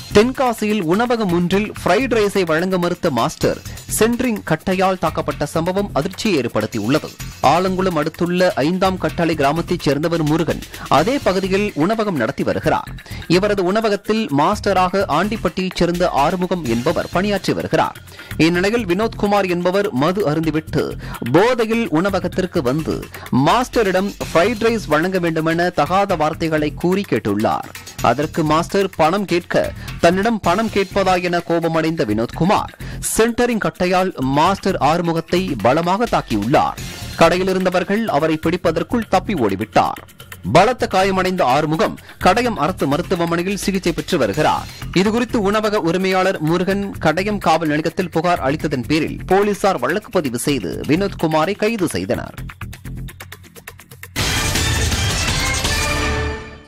தென்காசியில் உணவகம் ஒன்றில் ஃப்ரைட் ரைஸை வழங்க மறுத்த மாஸ்டர் சென்ட்ரிங் கட்டையால் தாக்கப்பட்ட சம்பவம் அதிர்ச்சியை ஏற்படுத்தியுள்ளது ஆலங்குளம் அடுத்துள்ள ஐந்தாம் கட்டளை கிராமத்தைச் சேர்ந்தவர் முருகன் அதே பகுதியில் உணவகம் நடத்தி வருகிறார் இவரது உணவகத்தில் மாஸ்டராக ஆண்டிப்பட்டியைச் சேர்ந்த ஆறுமுகம் என்பவர் பணியாற்றி வருகிறார் இந்நிலையில் வினோத்குமார் என்பவர் மது அருந்திவிட்டு போதையில் உணவகத்திற்கு வந்து மாஸ்டரிடம் ஃப்ரைட் ரைஸ் வழங்க வேண்டுமென தகாத வார்த்தைகளை கூறி கேட்டுள்ளார் அதற்கு மாஸ்டர் பணம் கேட்க தன்னிடம் பணம் கேட்பதா என கோபமடைந்த வினோத்குமார் சென்டரிங் கட்டையால் மாஸ்டர் ஆறுமுகத்தை பலமாக தாக்கியுள்ளார் கடையில் இருந்தவர்கள் அவரை பிடிப்பதற்குள் தப்பி ஓடிவிட்டார் பலத்த காயமடைந்த ஆறுமுகம் கடயம் அரசு மருத்துவமனையில் சிகிச்சை பெற்று வருகிறார் இதுகுறித்து உணவக உரிமையாளர் முருகன் கடயம் காவல் நிலையத்தில் புகார் அளித்ததன் பேரில் போலீசார் வழக்கு பதிவு செய்து வினோத்குமாரை கைது செய்தனர்